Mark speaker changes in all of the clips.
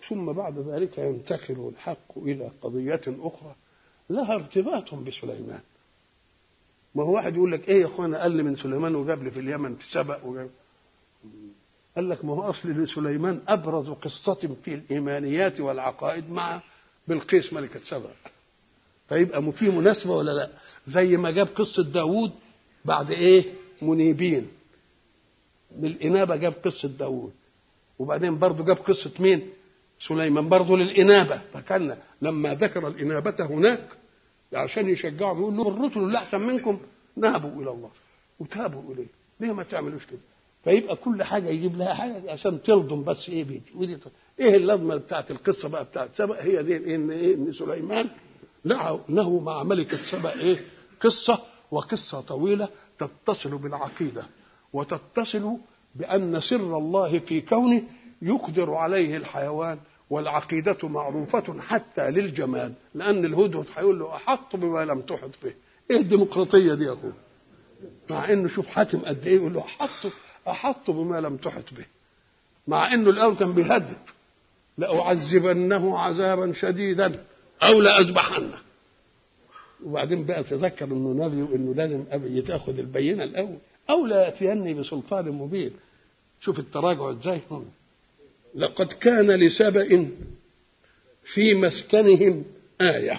Speaker 1: ثم بعد ذلك ينتقل الحق إلى قضية أخرى لها ارتباط بسليمان ما هو واحد يقول لك ايه يا اخوانا قال لي من سليمان وجاب لي في اليمن في سبأ وجاب قال لك ما هو اصل لسليمان ابرز قصه في الايمانيات والعقائد مع بلقيس ملكه سبأ فيبقى في مناسبه ولا لا زي ما جاب قصه داوود بعد ايه منيبين من الانابه جاب قصه داوود وبعدين برضه جاب قصه مين سليمان برضه للانابه فكان لما ذكر الانابه هناك عشان يشجعوا يقول لهم الرسل اللي احسن منكم ذهبوا الى الله وتابوا اليه ليه ما تعملوش كده فيبقى كل حاجه يجيب لها حاجه عشان تلضم بس ايه بيدي ودي ايه اللضمه بتاعت القصه بقى بتاعت سبأ هي دي ان ايه ان سليمان له مع ملكه سبأ ايه قصه وقصه طويله تتصل بالعقيده وتتصل بان سر الله في كونه يقدر عليه الحيوان والعقيدة معروفة حتى للجمال لأن الهدهد هيقول له أحط بما لم تحط به إيه الديمقراطية دي يا أخويا مع إنه شوف حاكم قد إيه يقول له أحط أحط بما لم تحط به مع إنه الأول كان بيهدد لأعذبنه عذابا شديدا أو لأذبحنه وبعدين بقى تذكر إنه نبي وإنه لازم يتاخذ البينة الأول أو لا يأتيني بسلطان مبين شوف التراجع إزاي لقد كان لسبأ في مسكنهم آية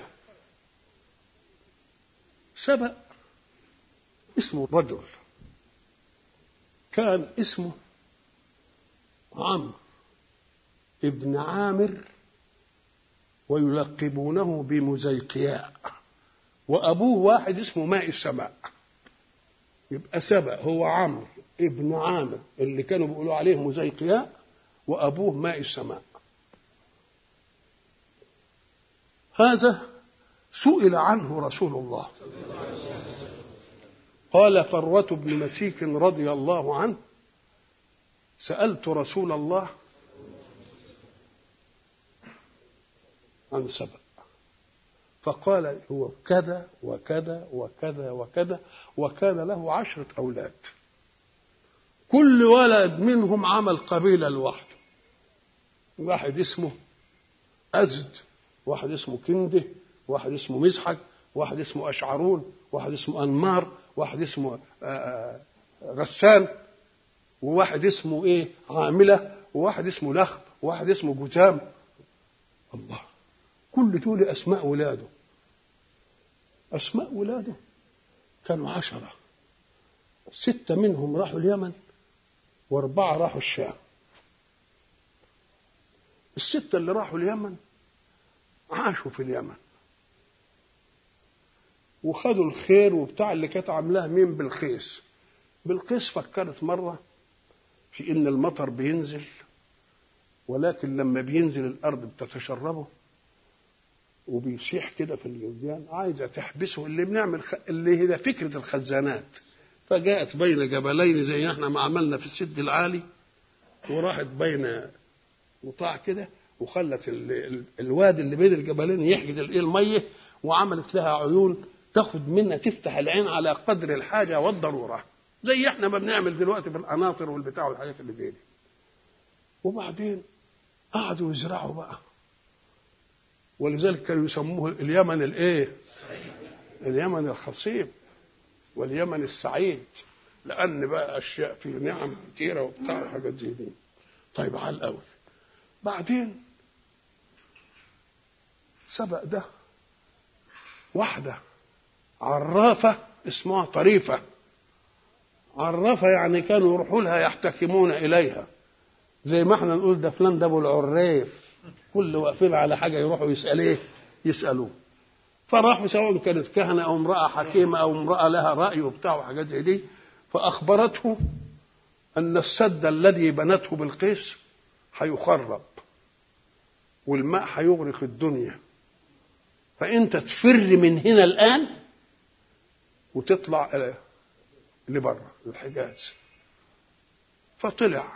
Speaker 1: سبأ اسمه رجل كان اسمه عمرو ابن عامر ويلقبونه بمزيقياء وأبوه واحد اسمه ماء السماء يبقى سبأ هو عمرو ابن عامر اللي كانوا بيقولوا عليه مزيقياء وأبوه ماء السماء هذا سئل عنه رسول الله قال فروة بن مسيك رضي الله عنه سألت رسول الله عن سبأ فقال هو كذا وكذا وكذا وكذا وكان له عشرة أولاد كل ولد منهم عمل قبيلة لوحده واحد اسمه أزد واحد اسمه كنده واحد اسمه مزحج واحد اسمه أشعرون واحد اسمه أنمار واحد اسمه غسان وواحد اسمه ايه عاملة وواحد اسمه لخب وواحد اسمه جزام الله كل دول أسماء ولاده أسماء ولاده كانوا عشرة ستة منهم راحوا اليمن وأربعة راحوا الشام الستة اللي راحوا اليمن عاشوا في اليمن وخدوا الخير وبتاع اللي كانت عاملاه مين بالقيس بالقيس فكرت مرة في إن المطر بينزل ولكن لما بينزل الأرض بتتشربه وبيصيح كده في الجوديان عايزة تحبسه اللي بنعمل خ... اللي هي فكرة الخزانات فجاءت بين جبلين زي احنا ما عملنا في السد العالي وراحت بين قطاع كده وخلت ال... ال... الوادي اللي بين الجبلين يحجز الايه الميه وعملت لها عيون تاخد منها تفتح العين على قدر الحاجه والضروره زي احنا ما بنعمل دلوقتي في القناطر والبتاع والحاجات اللي دي وبعدين قعدوا يزرعوا بقى ولذلك كانوا يسموه اليمن الايه اليمن الخصيب واليمن السعيد لان بقى اشياء في نعم كتيره وبتاع وحاجات زي دي طيب على الاول بعدين سبق ده واحده عرافه اسمها طريفه عرافه يعني كانوا يروحوا لها يحتكمون اليها زي ما احنا نقول ده فلان ده ابو العريف كل واقفين على حاجه يروحوا يساليه يسالوه فراحوا سواء كانت كهنه او امراه حكيمه او امراه لها راي وبتاع وحاجات زي دي فاخبرته ان السد الذي بنته بالقيس هيخرب والماء هيغرق الدنيا فانت تفر من هنا الان وتطلع لبره الحجاز فطلع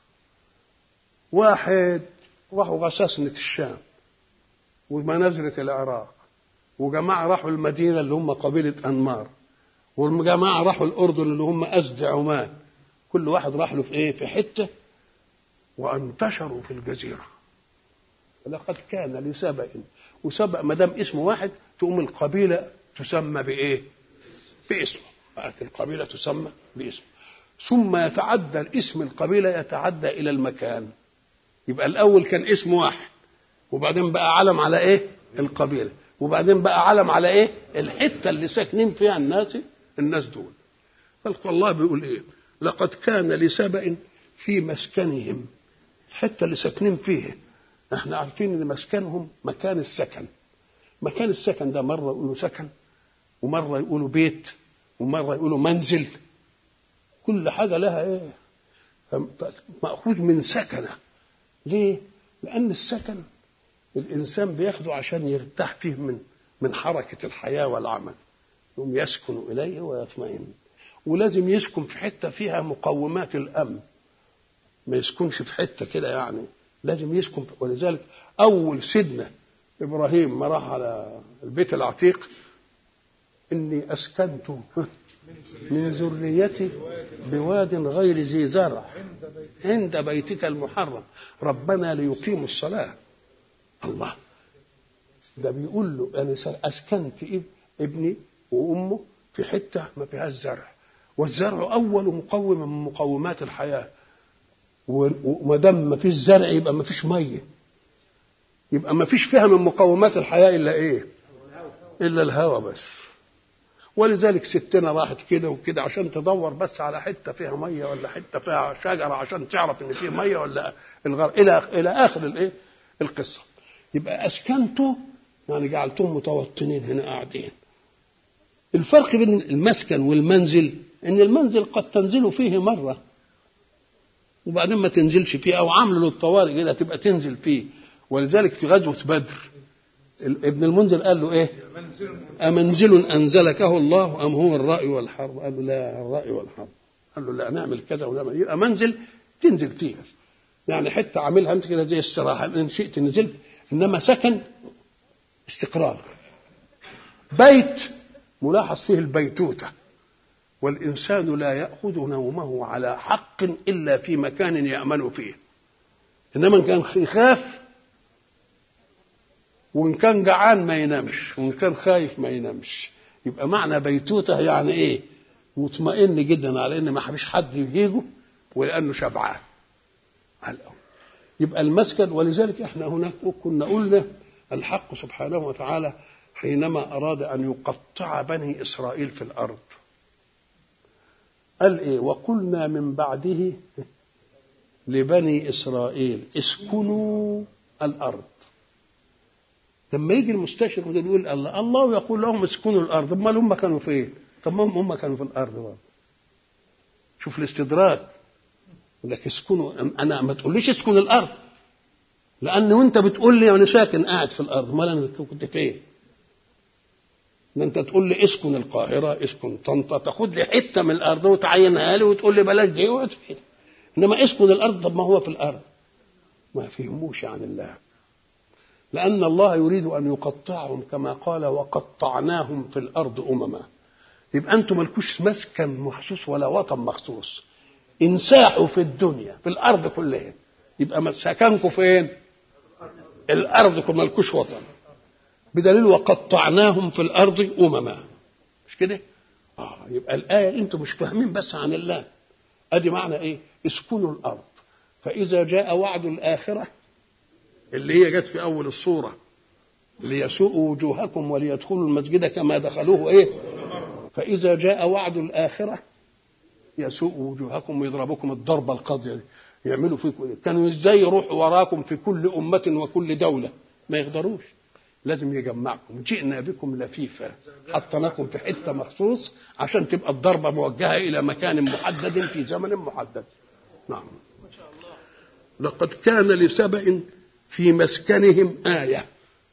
Speaker 1: واحد راحوا غساسنة الشام ومنازلة العراق وجماعة راحوا المدينة اللي هم قبيلة أنمار والجماعة راحوا الأردن اللي هم أسد عمان كل واحد راح له في إيه في حتة وانتشروا في الجزيرة لقد كان لسبأ وسبأ ما دام اسمه واحد تقوم القبيلة تسمى بإيه؟ باسمه بقت القبيلة تسمى باسمه ثم يتعدى اسم القبيلة يتعدى إلى المكان يبقى الأول كان اسم واحد وبعدين بقى علم على إيه؟ القبيلة وبعدين بقى علم على إيه؟ الحتة اللي ساكنين فيها الناس الناس دول خلق الله بيقول إيه؟ لقد كان لسبأ في مسكنهم الحتة اللي ساكنين فيها احنا عارفين ان مسكنهم مكان السكن مكان السكن ده مرة يقولوا سكن ومرة يقولوا بيت ومرة يقولوا منزل كل حاجة لها ايه مأخوذ من سكنة ليه لأن السكن الإنسان بياخده عشان يرتاح فيه من من حركة الحياة والعمل يقوم يسكن إليه ويطمئن ولازم يسكن في حتة فيها مقومات الأمن ما يسكنش في حتة كده يعني لازم يسكن ولذلك أول سيدنا إبراهيم ما راح على البيت العتيق إني أسكنت من ذريتي بواد غير ذي زرع عند بيتك المحرم ربنا ليقيموا الصلاة الله ده بيقول له أنا أسكنت ابني وأمه في حتة ما فيهاش زرع والزرع أول مقوم من مقومات الحياة وما دام ما فيش زرع يبقى ما فيش ميه يبقى ما فيش فيها من مقومات الحياه الا ايه الا الهواء بس ولذلك ستنا راحت كده وكده عشان تدور بس على حته فيها ميه ولا حته فيها شجره عشان تعرف ان فيه ميه ولا الغر الى الى اخر الايه القصه يبقى اسكنتوا يعني جعلتم متوطنين هنا قاعدين الفرق بين المسكن والمنزل ان المنزل قد تنزل فيه مره وبعدين ما تنزلش فيه او عامله للطوارئ كده تبقى تنزل فيه ولذلك في غزوه بدر ابن المنذر قال له ايه امنزل انزلكه الله ام هو الراي والحرب قال له لا الراي والحرب قال له لا نعمل كذا ونعمل يبقى منزل تنزل فيه يعني حته عاملها انت كده زي استراحه ان شئت نزلت انما سكن استقرار بيت ملاحظ فيه البيتوته والإنسان لا يأخذ نومه على حق إلا في مكان يأمن فيه إنما إن كان يخاف وإن كان جعان ما ينامش وإن كان خايف ما ينامش يبقى معنى بيتوته يعني إيه مطمئن جدا على إن ما فيش حد يهيجه ولأنه شبعان على الأول يبقى المسكن ولذلك احنا هناك كنا قلنا الحق سبحانه وتعالى حينما أراد أن يقطع بني إسرائيل في الأرض قال ايه وقلنا من بعده لبني اسرائيل اسكنوا الارض لما يجي المستشرق ده يقول الله الله يقول لهم اسكنوا الارض امال هم كانوا فين طب ما هم كانوا في الارض بقى. شوف الاستدراك يقول لك اسكنوا انا ما تقوليش اسكن الارض لان وانت بتقول لي انا ساكن قاعد في الارض امال انا كنت فين ده انت تقول لي اسكن القاهره اسكن طنطا تاخد لي حته من الارض وتعينها لي وتقول لي بلاش دي اقعد فين انما اسكن الارض طب ما هو في الارض ما فهموش عن الله لان الله يريد ان يقطعهم كما قال وقطعناهم في الارض امما يبقى انتم مالكوش مسكن مخصوص ولا وطن مخصوص انساحوا في الدنيا في الارض كلها يبقى سكنكم فين الارض مالكوش وطن بدليل وقطعناهم في الارض امما مش كده اه يبقى الايه انتم مش فاهمين بس عن الله ادي معنى ايه اسكنوا الارض فاذا جاء وعد الاخره اللي هي جت في اول الصوره ليسوءوا وجوهكم وليدخلوا المسجد كما دخلوه ايه فاذا جاء وعد الاخره يسوء وجوهكم ويضربكم الضربه القاضيه دي يعملوا فيكم ايه كانوا ازاي يروحوا وراكم في كل امه وكل دوله ما يقدروش لازم يجمعكم جئنا بكم لفيفا حطناكم في حته مخصوص عشان تبقى الضربه موجهه الى مكان محدد في زمن محدد نعم لقد كان لسبأ في مسكنهم آية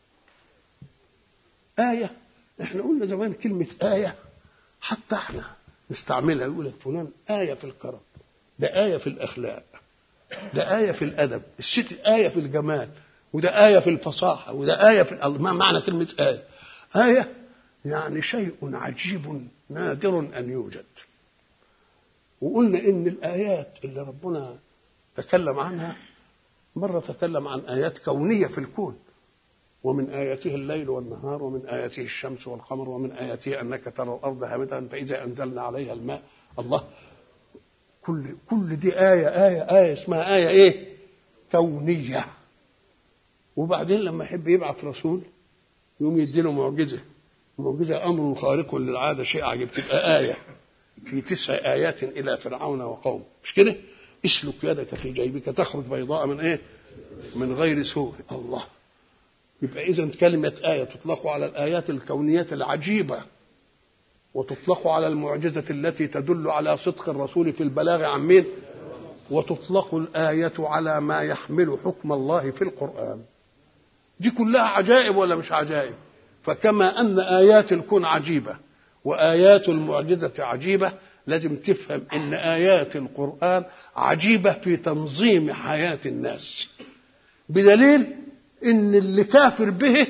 Speaker 1: آية احنا قلنا زمان كلمة آية حتى احنا نستعملها يقول لك فلان آية في الكرم ده آية في الأخلاق ده آية في الأدب الست آية في الجمال وده آية في الفصاحة وده آية في ما معنى كلمة آية آية يعني شيء عجيب نادر أن يوجد وقلنا إن الآيات اللي ربنا تكلم عنها مرة تكلم عن آيات كونية في الكون ومن آياته الليل والنهار ومن آياته الشمس والقمر ومن آياته أنك ترى الأرض هامدة فإذا أنزلنا عليها الماء الله كل كل دي آية آية آية اسمها آية إيه؟ كونية وبعدين لما يحب يبعث رسول يقوم يديله معجزة معجزة أمر خارق للعادة شيء عجيب تبقى آية في تسع آيات إلى فرعون وقومه مش كده؟ اسلك يدك في جيبك تخرج بيضاء من إيه؟ من غير سوء الله يبقى إذا كلمة آية تطلق على الآيات الكونية العجيبة وتطلق على المعجزة التي تدل على صدق الرسول في البلاغ عن مين وتطلق الآية على ما يحمل حكم الله في القرآن دي كلها عجائب ولا مش عجائب فكما أن آيات الكون عجيبة وآيات المعجزة عجيبة لازم تفهم أن آيات القرآن عجيبة في تنظيم حياة الناس بدليل ان اللي كافر به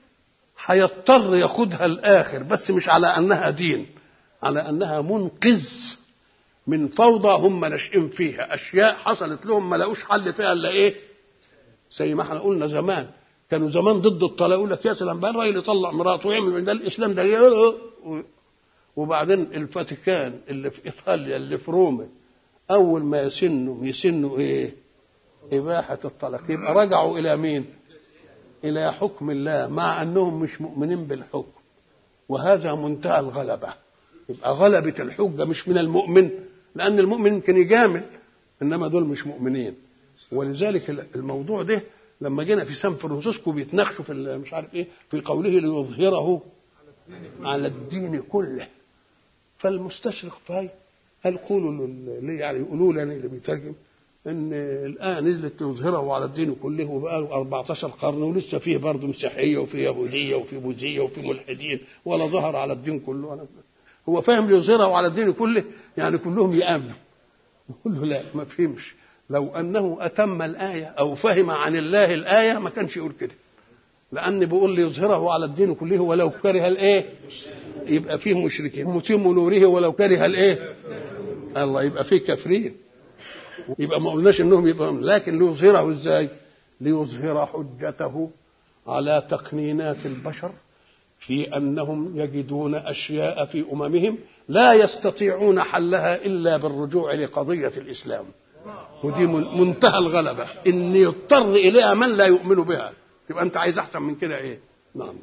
Speaker 1: هيضطر ياخدها الاخر بس مش على انها دين على انها منقذ من فوضى هم ناشئين فيها اشياء حصلت لهم ما لقوش حل فيها الا ايه زي ما احنا قلنا زمان كانوا زمان ضد الطلاق يقول لك يا سلام بقى الراجل يطلق مراته ويعمل من ده الاسلام ده وبعدين الفاتيكان اللي في ايطاليا اللي في روما اول ما يسنوا يسنوا ايه اباحه الطلاق يبقى رجعوا الى مين الى حكم الله مع انهم مش مؤمنين بالحكم وهذا منتهى الغلبه يبقى غلبه الحجه مش من المؤمن لان المؤمن يمكن يجامل انما دول مش مؤمنين ولذلك الموضوع ده لما جينا في سان فرانسيسكو بيتناقشوا في مش عارف ايه في قوله ليظهره على الدين كله فالمستشرق فاي قال قولوا يعني يقولوا لنا اللي بيترجم ان الان نزلت تظهره على الدين كله وبقى له 14 قرن ولسه فيه برضه مسيحيه وفي يهوديه وفي بوذيه وفي ملحدين ولا ظهر على الدين كله أنا هو فاهم ليظهره على الدين كله يعني كلهم يامنوا نقول له لا ما فهمش لو انه اتم الايه او فهم عن الله الايه ما كانش يقول كده لان بيقول ليظهره على الدين كله ولو كره الايه يبقى فيه مشركين متم نوره ولو كره الايه الله يبقى فيه كافرين يبقى ما قلناش انهم يبقى لكن ليظهره ازاي ليظهر حجته على تقنينات البشر في انهم يجدون اشياء في اممهم لا يستطيعون حلها الا بالرجوع لقضيه الاسلام ودي منتهى الغلبه ان يضطر اليها من لا يؤمن بها يبقى انت عايز احسن من كده ايه نعم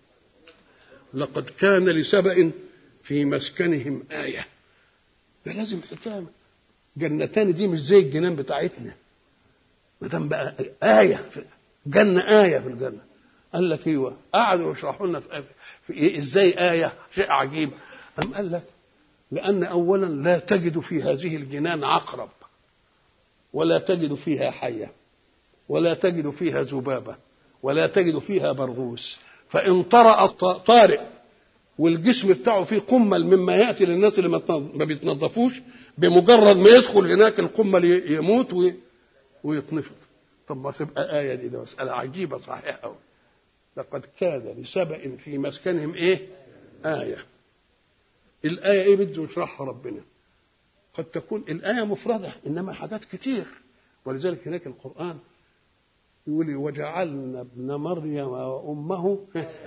Speaker 1: لقد كان لسبأ في مسكنهم آية ده لازم حكاية جنتان دي مش زي الجنان بتاعتنا ما دام بقى آية في جنة آية في الجنة قال لك ايوه قعدوا يشرحوا لنا في, في إيه ازاي آية شيء عجيب أم قال لك لأن أولا لا تجد في هذه الجنان عقرب ولا تجد فيها حية ولا تجد فيها ذبابة ولا تجد فيها برغوث فإن طرأ طارئ والجسم بتاعه فيه قمل مما يأتي للناس اللي ما بيتنظفوش بمجرد ما يدخل هناك القمل يموت ويتنفض طب ما تبقى آية دي ده مسألة عجيبة صحيحة أوي لقد كان لسبأ في مسكنهم إيه؟ آية الآية إيه بده يشرحها ربنا قد تكون الآية مفردة إنما حاجات كتير ولذلك هناك القرآن يقول وجعلنا ابن مريم وأمه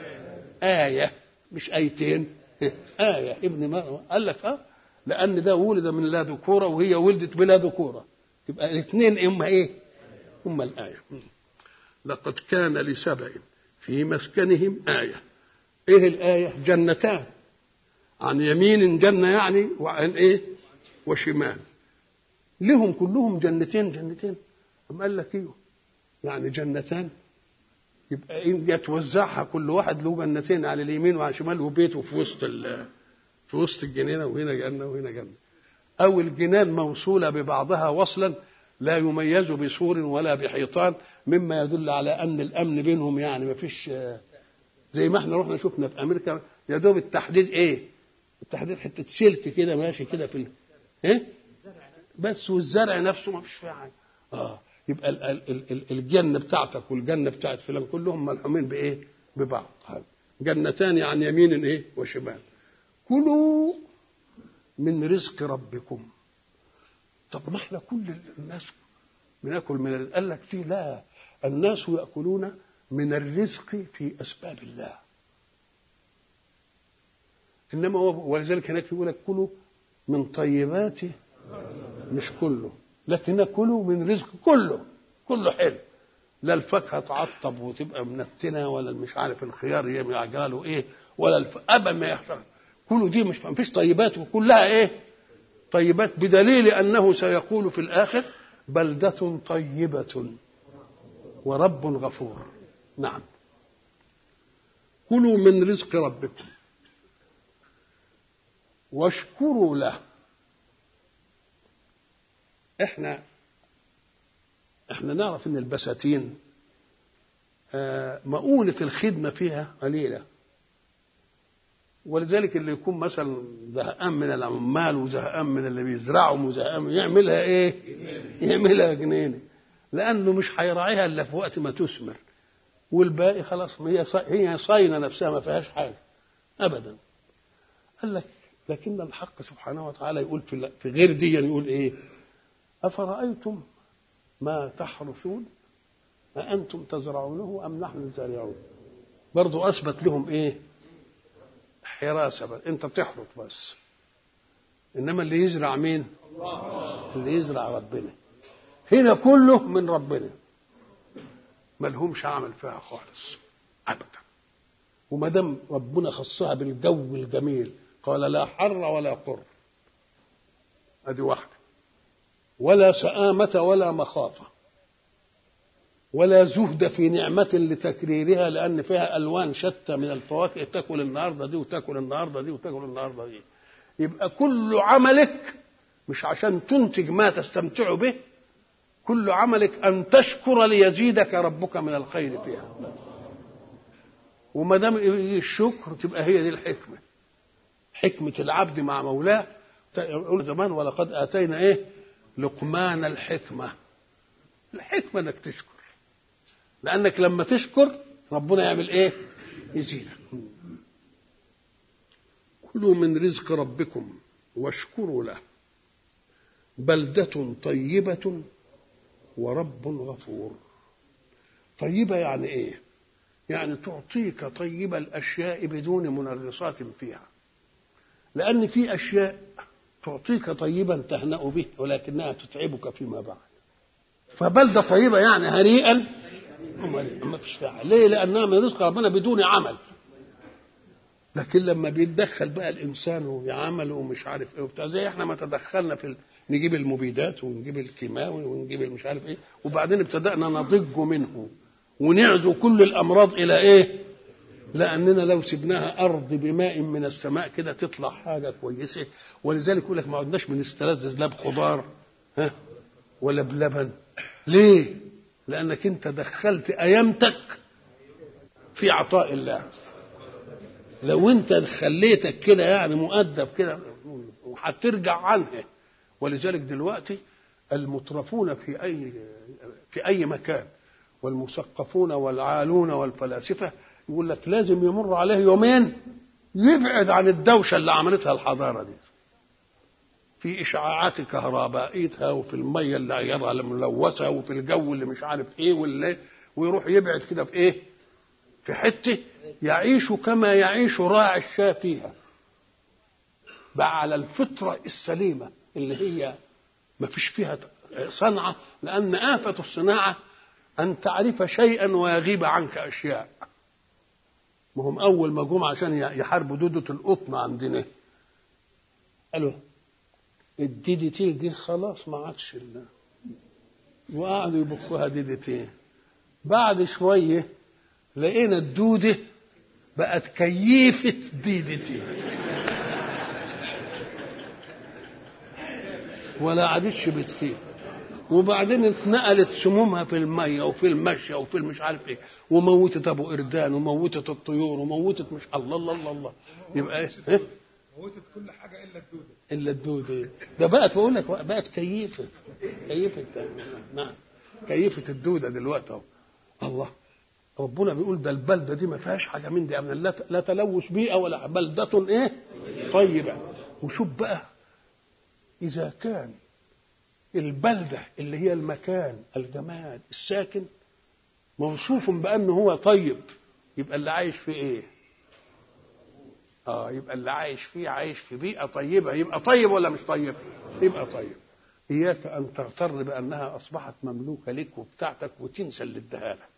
Speaker 1: آية مش آيتين آية ابن مريم قال لك أه لأن ده ولد من لا ذكورة وهي ولدت بلا ذكورة يبقى الاثنين إما إيه؟ هما الآية لقد كان لسبع في مسكنهم آية إيه الآية؟ جنتان عن يمين جنة يعني وعن إيه؟ وشمال لهم كلهم جنتين جنتين أم قال لك إيوه يعني جنتان يبقى إن يتوزعها كل واحد له جنتين على اليمين وعلى الشمال وبيته في وسط في وسط الجنينه وهنا جنه وهنا جنه او الجنان موصوله ببعضها وصلا لا يميز بسور ولا بحيطان مما يدل على ان الامن بينهم يعني ما فيش زي ما احنا رحنا شفنا في امريكا يا دوب التحديد ايه؟ التحديد حته سلك كده ماشي كده في ال... ايه؟ بس والزرع نفسه ما فيش فيه حاجه اه يبقى ال ال ال الجنه بتاعتك والجنه بتاعت فلان كلهم ملحومين بايه؟ ببعض جنتان عن يمين ايه؟ وشمال كلوا من رزق ربكم طب ما احنا كل الناس بناكل من الرزق قال لك فيه لا الناس ياكلون من الرزق في اسباب الله انما هو ولذلك هناك يقول لك كلوا من طيباته مش كله لكن كلوا من رزق كله كله حلو لا الفاكهه تعطب وتبقى منتنه ولا مش عارف الخيار يعجله ايه ولا الف... ابا ما يحصل كله دي مش ما فيش طيبات وكلها ايه طيبات بدليل انه سيقول في الاخر بلدة طيبة ورب غفور نعم كلوا من رزق ربكم واشكروا له احنا احنا نعرف ان البساتين مؤونة الخدمة فيها قليلة ولذلك اللي يكون مثلا زهقان من العمال وزهقان من اللي بيزرعوا وزهقان يعملها ايه؟ يعملها جنينه لانه مش هيراعيها الا في وقت ما تثمر والباقي خلاص هي هي صاينه نفسها ما فيهاش حاجه ابدا قال لك لكن الحق سبحانه وتعالى يقول في في غير دي يقول ايه؟ افرايتم ما تحرثون أأنتم تزرعونه أم نحن الزارعون برضو أثبت لهم إيه حراسة بس. أنت تحرث بس إنما اللي يزرع مين اللي يزرع ربنا هنا كله من ربنا ملهمش عمل فيها خالص أبدا وما دام ربنا خصها بالجو الجميل قال لا حر ولا قر ادي واحده ولا سآمة ولا مخافة ولا زهد في نعمة لتكريرها لأن فيها ألوان شتى من الفواكه تاكل النهاردة دي وتاكل النهاردة دي وتاكل النهاردة دي يبقى كل عملك مش عشان تنتج ما تستمتع به كل عملك أن تشكر ليزيدك ربك من الخير فيها وما دام الشكر تبقى هي دي الحكمة حكمة العبد مع مولاه يقول زمان ولقد آتينا إيه لقمان الحكمة الحكمة انك تشكر لانك لما تشكر ربنا يعمل ايه يزيدك كلوا من رزق ربكم واشكروا له بلدة طيبة ورب غفور طيبة يعني ايه يعني تعطيك طيب الاشياء بدون منغصات فيها لان في اشياء تعطيك طيبا تهنأ به ولكنها تتعبك فيما بعد فبلدة طيبة يعني هنيئا ما فيش فيها ليه لأنها من رزق ربنا بدون عمل لكن لما بيتدخل بقى الإنسان ويعمل ومش عارف إيه وبتاع زي إحنا ما تدخلنا في نجيب المبيدات ونجيب الكيماوي ونجيب مش عارف إيه وبعدين ابتدأنا نضج منه ونعزو كل الأمراض إلى إيه؟ لاننا لو سبناها ارض بماء من السماء كده تطلع حاجه كويسه ولذلك يقول لك ما عدناش بنستلذذ لا بخضار ها ولا بلبن ليه؟ لانك انت دخلت ايامتك في عطاء الله لو انت خليتك كده يعني مؤدب كده وهترجع عنها ولذلك دلوقتي المترفون في اي في اي مكان والمثقفون والعالون والفلاسفه يقول لك لازم يمر عليه يومين يبعد عن الدوشه اللي عملتها الحضاره دي في اشعاعات كهربائيتها وفي الميه اللي عيارها الملوثه وفي الجو اللي مش عارف ايه واللي ويروح يبعد كده في ايه في حته يعيش كما يعيش راعي الشاة فيها بقى على الفطرة السليمة اللي هي ما فيش فيها صنعة لأن آفة الصناعة أن تعرف شيئا ويغيب عنك أشياء ما هم أول ما جم عشان يحاربوا دودة القطن عندنا قالوا الدي دي تي جه خلاص ما عادش وقعدوا يبخوها دي دي تي بعد شوية لقينا الدودة بقت كيفة دي دي تي ولا عادتش بتفيد وبعدين اتنقلت سمومها في الميه وفي المشي وفي المش عارف ايه وموتت ابو قردان وموتت الطيور وموتت مش الله الله الله, الله. يبقى ايه؟ إيه؟
Speaker 2: موتت كل حاجه الا الدوده
Speaker 1: الا الدوده ده بقت بقول لك بقت كيفه كيفه نعم كيفه الدوده دلوقتي اهو الله ربنا بيقول ده البلده دي ما فيهاش حاجه من دي يعني لا لا تلوث بيئه ولا بلده ايه طيبه وشوف بقى اذا كان البلدة اللي هي المكان الجماد الساكن موصوف بأنه هو طيب يبقى اللي عايش فيه إيه؟ آه يبقى اللي عايش فيه عايش في بيئة طيبة يبقى طيب ولا مش طيب؟ يبقى طيب إياك أن تغتر بأنها أصبحت مملوكة لك وبتاعتك وتنسى اللي اداها لك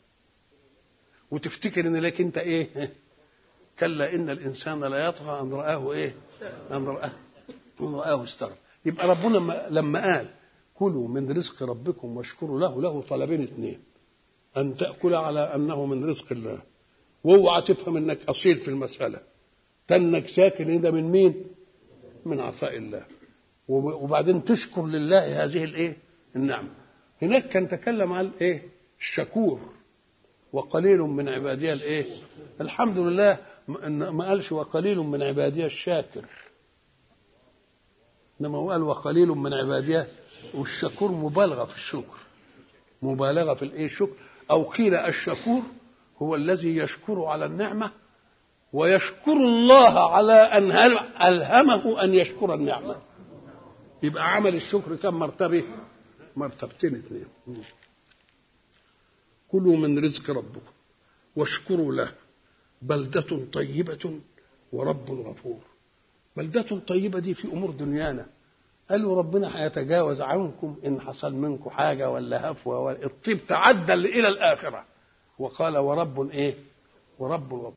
Speaker 1: وتفتكر إن لك أنت إيه؟ كلا إن الإنسان لا يطغى أن رآه إيه؟ أن رآه أن رآه استغنى يبقى ربنا لما- لما قال كلوا من رزق ربكم واشكروا له له طلبين اثنين أن تأكل على أنه من رزق الله واوعى تفهم انك اصيل في المساله تنك ساكن إيه ده من مين من عطاء الله وبعدين تشكر لله هذه الايه النعمه هناك كان تكلم عن الايه الشكور وقليل من عبادي الايه الحمد لله ما ما قالش وقليل من عبادي الشاكر انما هو قال وقليل من عبادي والشكور مبالغه في الشكر مبالغه في الايه الشكر او قيل الشكور هو الذي يشكر على النعمه ويشكر الله على ان الهمه ان يشكر النعمه يبقى عمل الشكر كم مرتبه مرتبتين اثنين كلوا من رزق ربكم واشكروا له بلدة طيبة ورب غفور بلدة طيبة دي في أمور دنيانا قالوا ربنا هيتجاوز عنكم إن حصل منكم حاجة ولا هفوة ولا الطيب تعدل إلى الآخرة وقال ورب إيه ورب غفور